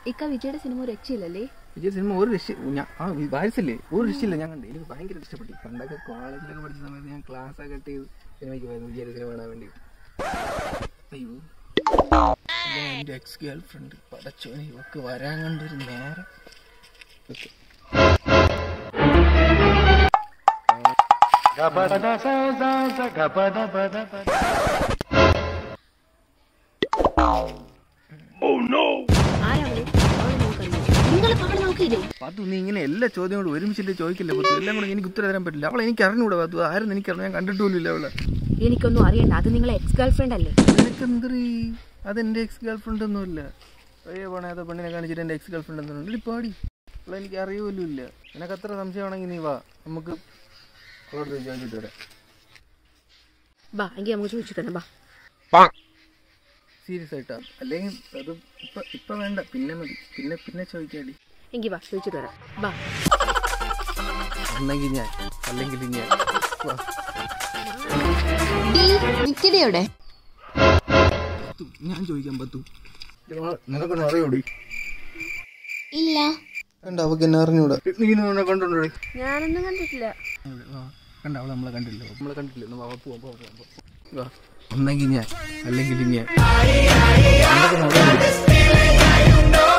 ഇക്ക വിജയുടെ സിനിമ ഒരു രക്ഷയില്ലല്ലേ വിജയ് സിനിമ ഒരു രക്ഷ ഞാൻ ആ വായിച്ചില്ലേ ഒരു രക്ഷയില്ല ഞാൻ കണ്ടു എനിക്ക് ഭയങ്കര ഇഷ്ടപ്പെട്ടു പണ്ടൊക്കെ കോളേജിലൊക്കെ പഠിച്ച സമയത്ത് ഞാൻ ക്ലാസ് ഒക്കെ കട്ട് ചെയ്ത് സിനിമയ്ക്ക് പോയത് വിജയുടെ സിനിമ കാണാൻ വേണ്ടി അയ്യോ ഇല്ല, എൻ്റെ എക്സ് ഗേൾ ഫ്രണ്ട് പടച്ചോനെ ഇവക്ക് വരാൻ കണ്ടൊരു നേരം ഓക്കെ നിങ്ങൾ പാട് നോക്കിയില്ലേ പാത്തു നീ ഇങ്ങനെ എല്ലാ ചോദ്യങ്ങളും ഒരുമിച്ചിട്ട് ചോദിക്കില്ല പത്തു എല്ലാം കൂടെ എനിക്ക് ഉത്തരം തരാൻ പറ്റില്ല അവളെ എനിക്ക് അറിഞ്ഞൂടാ പാത്തു ആരും എനിക്കറിഞ്ഞു ഞാൻ കണ്ടിട്ടുമില്ല അവളെ എനിക്കൊന്നും അറിയണ്ട അത് നിങ്ങളെ എക്സ് ഗേൾ ഫ്രണ്ട് അല്ലേ നിനക്കെന്തറി അതെന്റെ എക്സ് ഗേൾ ഫ്രണ്ട് ഒന്നുമില്ല പഴയ പണയാത്ത പെണ്ണിനെ കാണിച്ചിട്ട് എന്റെ എക്സ് ഗേൾ ഫ്രണ്ട് എന്തുണ്ട് ഇടി പാടി അവളെ എനിക്ക് അറിയുമല്ലോ ഇല്ല നിനക്ക് അത്ര സംശയമാണെങ്കിൽ നീ വാ നമുക്ക് അവളോട് ചോദിച്ചിട്ട് വരാം ബാ എങ്കിൽ നമുക്ക് ചോദിച്ചു തന്നെ ബാ സീരിയസ് ആയിട്ടാ അല്ലെങ്കിൽ അത് ഇപ്പൊ ഇപ്പൊ വേണ്ട പിന്നെ മതി പിന്നെ പിന്നെ ചോദിക്കാടി എങ്കിൽ ബാ ചോദിച്ചിട്ട് വരാം ബാ ഒന്നെങ്കിൽ ഞാൻ അല്ലെങ്കിൽ ഞാൻ വാ. നിക്കിടിയോടെ പത്തു, ഞാൻ ചോദിക്കാൻ പറ്റൂ നിനക്കൊന്നും അറിയോടി ഇല്ല കണ്ട അവക്ക് എന്നെ അറിഞ്ഞൂടാ നീ എന്നെ കണ്ടോടി ഞാനൊന്നും കണ്ടിട്ടില്ല കണ്ട അവളെ നമ്മളെ കണ്ടില്ല നമ്മളെ കണ്ടില്ല ഒന്ന് വാ, പോവാം പോവാം പോവാം പോവാം. വാ ഒന്നെങ്കിൽ ഞാൻ അല്ലെങ്കിൽ ഞാൻ നിനക്കൊന്നും അറിയോടി?